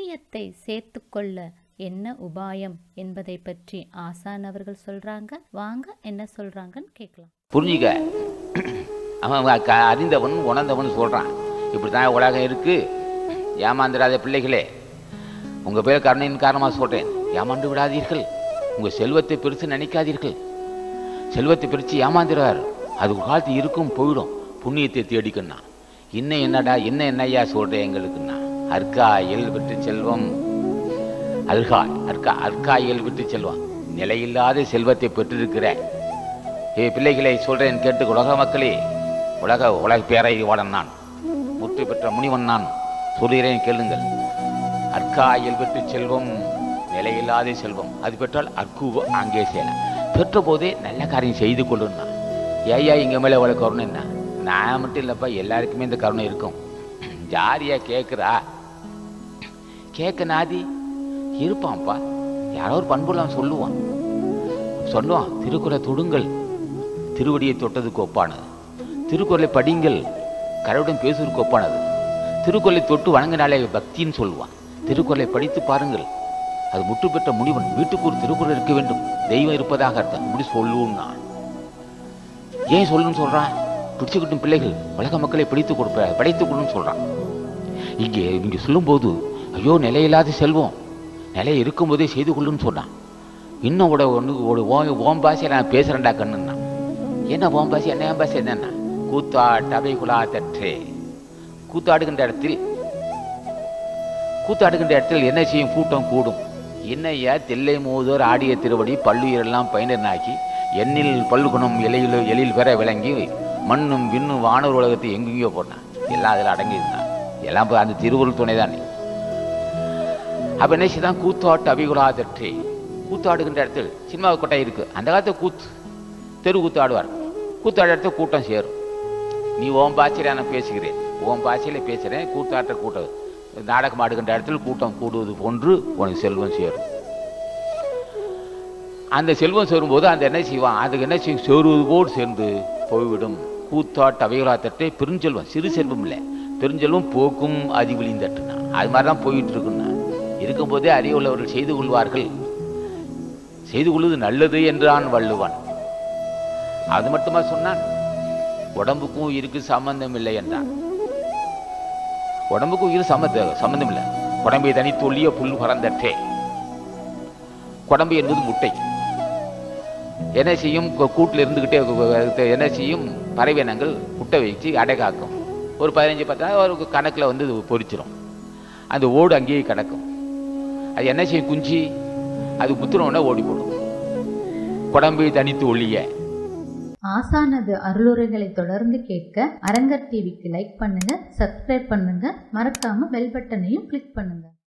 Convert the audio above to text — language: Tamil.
புண்ணியத்தை சேர்த்துக்கொள்ள என்ன உபாயம் என்பதை பற்றி ஆசான் அவர்கள் சொல்றாங்க வாங்க என்ன சொல்றாங்கன்னு கேட்கலாம் புரிஞ்சுக்க அவன் அவன் க- அறிந்தவன் உணர்ந்தவன் சொல்கிறான் இப்படி தான் உலகம் இருக்கு ஏமாந்துடாத பிள்ளைகளே உங்கள் பேர் கருணையின் காரணமாக சொல்கிறேன் ஏமாந்து விடாதீர்கள் உங்கள் செல்வத்தை பெருசு நினைக்காதீர்கள் செல்வத்தை பிரித்து ஏமாந்துடுவார் அது ஒரு காலத்து இருக்கும் போயிடும் புண்ணியத்தை தேடிக்கண்ணா இன்னும் என்னடா என்ன என்னய்யா சொல்கிறேன் எங்களுக்குண்ணா அற்காயில் விட்டு செல்வம் அல்காய் அற்கா அற்காயில் விட்டு செல்வம் நிலையில்லாத செல்வத்தை பெற்றிருக்கிற ஏ பிள்ளைகளை சொல்றேன் கேட்டு உலக மக்களே உலக உலக பேரை வாழன் நான் முற்று பெற்ற முனிவன் நான் சொல்கிறேன் கேளுங்கள் அற்காயில் பெற்று செல்வம் நிலையில்லாத செல்வம் அது பெற்றால் அற்கு அங்கே செய்யலாம் பெற்ற போதே நல்ல காரியம் செய்து கொள்ளுன்னா ஏயா இங்க மேலே இவ்வளோ கருணை என்ன நான் மட்டும் இல்லைப்பா எல்லாருக்குமே இந்த கருணை இருக்கும் ஜாரியா கேட்குறா கேட்க நாதி இருப்பான்ப்பா யாரோ ஒரு பண்புலாம் சொல்லுவான் சொல்லுவான் திருக்குறளை தொடுங்கள் திருவடியை தொட்டதுக்கு ஒப்பானது திருக்குறளை படிங்கள் கடவுளுடன் பேசுவதற்கு ஒப்பானது திருக்குறளை தொட்டு வணங்கினாலே பக்தின்னு சொல்லுவான் திருக்குறளை படித்து பாருங்கள் அது முற்று பெற்ற முனிவன் வீட்டுக்கு ஒரு திருக்குறள் இருக்க வேண்டும் தெய்வம் இருப்பதாக அர்த்தம் இப்படி சொல்லுவோம் நான் ஏன் சொல்லுன்னு சொல்றான் பிடிச்சுக்கிட்டும் பிள்ளைகள் உலக மக்களை பிடித்து கொடுப்ப படைத்துக் கொள்ளுன்னு சொல்றான் இங்கே இங்கே சொல்லும்போது ஐயோ நிலையில்லாத செல்வம் நிலை இருக்கும்போதே செய்து கொள்ளுன்னு சொன்னான் இன்னும் கூட ஒன்று ஒரு ஓ ஓம் பாஷையை நான் பேசுகிறேன்டா கண்ணுன்னா என்ன ஓம் பாஷை என்ன ஏன் பாஷை என்னன்னா கூத்தாட்டவை குலா தற்றே கூத்தாடுகின்ற இடத்தில் கூத்தாடுகின்ற இடத்தில் என்ன செய்யும் கூட்டம் கூடும் என்னையா தில்லை மூதோர் ஆடிய திருவடி பல்லுயிரெல்லாம் பயனனாக்கி எண்ணில் பல்குணம் இலையில் எழில் பெற விளங்கி மண்ணும் விண்ணும் வானவர் உலகத்தை எங்கெங்கேயோ போட்டான் எல்லாம் அதில் அடங்கியிருந்தான் எல்லாம் இப்ப அந்த திருவுருள் துணை தானே அப்ப என்ன செய்தான் கூத்தாட்டு அபிகுலாதற்றே கூத்தாடுகின்ற இடத்தில் சினிமா கொட்டை இருக்கு அந்த காலத்துல கூத்து தெரு கூத்து ஆடுவார் கூத்தாடுற இடத்துல கூட்டம் சேரும் நீ ஓம் பாஷையில நான் பேசுகிறேன் ஓம் பாஷையில பேசுறேன் கூத்தாட்ட கூட்டம் நாடகம் ஆடுகின்ற இடத்தில் கூட்டம் கூடுவது போன்று உனக்கு செல்வம் சேரும் அந்த செல்வம் சேரும்போது அந்த என்ன செய்வான் அதுக்கு என்ன செய்யும் சேருவது போல் சேர்ந்து போய்விடும் கூத்தாட்டு அவைகளாத்தட்டே பெருஞ்செல்வம் சிறு செல்வம் இல்லை பெருஞ்செல்வம் போக்கும் அதிவிழியும் தட்டுனா அது மாதிரி தான் போயிட்டு இருக்குன்னா இருக்கும்போதே அறிவுள்ளவர்கள் செய்து கொள்வார்கள் செய்து கொள்வது நல்லது என்றான் வள்ளுவன் அது மட்டுமா சொன்னான் உடம்புக்கும் உயிருக்கு சம்பந்தம் இல்லை என்றான் உடம்புக்கும் உயிர் சம்மந்த சம்பந்தம் இல்லை உடம்பை தனித்து ஒள்ளிய புல் பறந்தற்றே குடம்பு என்பது முட்டை என்ன செய்யும் கூ- கூட்டுல இருந்துகிட்டே என்ன செய்யும் பறவையினங்கள் முட்டை வச்சு அடை காக்கும் ஒரு பதினஞ்சு பத்து நாள் ஒரு கணக்கில் வந்து இது பொரிச்சிரும் அந்த ஓடு அங்கேயே கிடக்கும் அது என்ன செய்யும் குஞ்சு அது குத்துனோடனே ஓடி போடும் குடம்பை தனித்து ஒளிய ஆசானது அருளுரைகளை தொடர்ந்து கேட்க அரங்கர் டிவிக்கு லைக் பண்ணுங்க சப்ஸ்கிரைப் பண்ணுங்க மறக்காம பெல் பட்டனையும் கிளிக் பண்ணுங்க